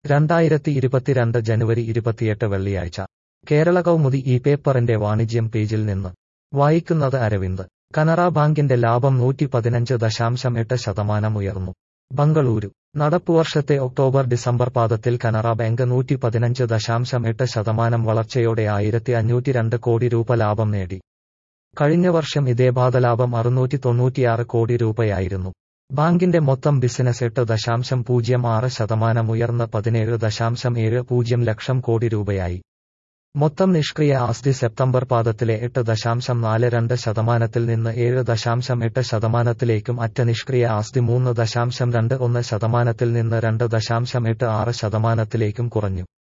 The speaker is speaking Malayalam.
രണ്ടായിരത്തി ഇരുപത്തിരണ്ട് ജനുവരി ഇരുപത്തിയെട്ട് വെള്ളിയാഴ്ച കേരള കൗമുദി ഈ പേപ്പറിന്റെ വാണിജ്യം പേജിൽ നിന്ന് വായിക്കുന്നത് അരവിന്ദ് കനറ ബാങ്കിന്റെ ലാഭം നൂറ്റി പതിനഞ്ച് ദശാംശം എട്ട് ശതമാനം ഉയർന്നു ബംഗളൂരു നടപ്പുവർഷത്തെ ഒക്ടോബർ ഡിസംബർ പാദത്തിൽ കനറ ബാങ്ക് നൂറ്റി പതിനഞ്ച് ദശാംശം എട്ട് ശതമാനം വളർച്ചയോടെ ആയിരത്തി അഞ്ഞൂറ്റി രണ്ട് കോടി രൂപ ലാഭം നേടി കഴിഞ്ഞ വർഷം ഇതേ പാദലാഭം അറുന്നൂറ്റി തൊണ്ണൂറ്റിയാറ് കോടി രൂപയായിരുന്നു ബാങ്കിന്റെ മൊത്തം ബിസിനസ് എട്ട് ദശാംശം പൂജ്യം ആറ് ശതമാനം ഉയർന്ന് പതിനേഴ് ദശാംശം ഏഴ് പൂജ്യം ലക്ഷം കോടി രൂപയായി മൊത്തം നിഷ്ക്രിയ ആസ്തി സെപ്റ്റംബർ പാദത്തിലെ എട്ട് ദശാംശം നാല് രണ്ട് ശതമാനത്തിൽ നിന്ന് ഏഴ് ദശാംശം എട്ട് ശതമാനത്തിലേക്കും അറ്റ നിഷ്ക്രിയ ആസ്തി മൂന്ന് ദശാംശം രണ്ട് ഒന്ന് ശതമാനത്തിൽ നിന്ന് രണ്ട് ദശാംശം എട്ട് ആറ് ശതമാനത്തിലേക്കും കുറഞ്ഞു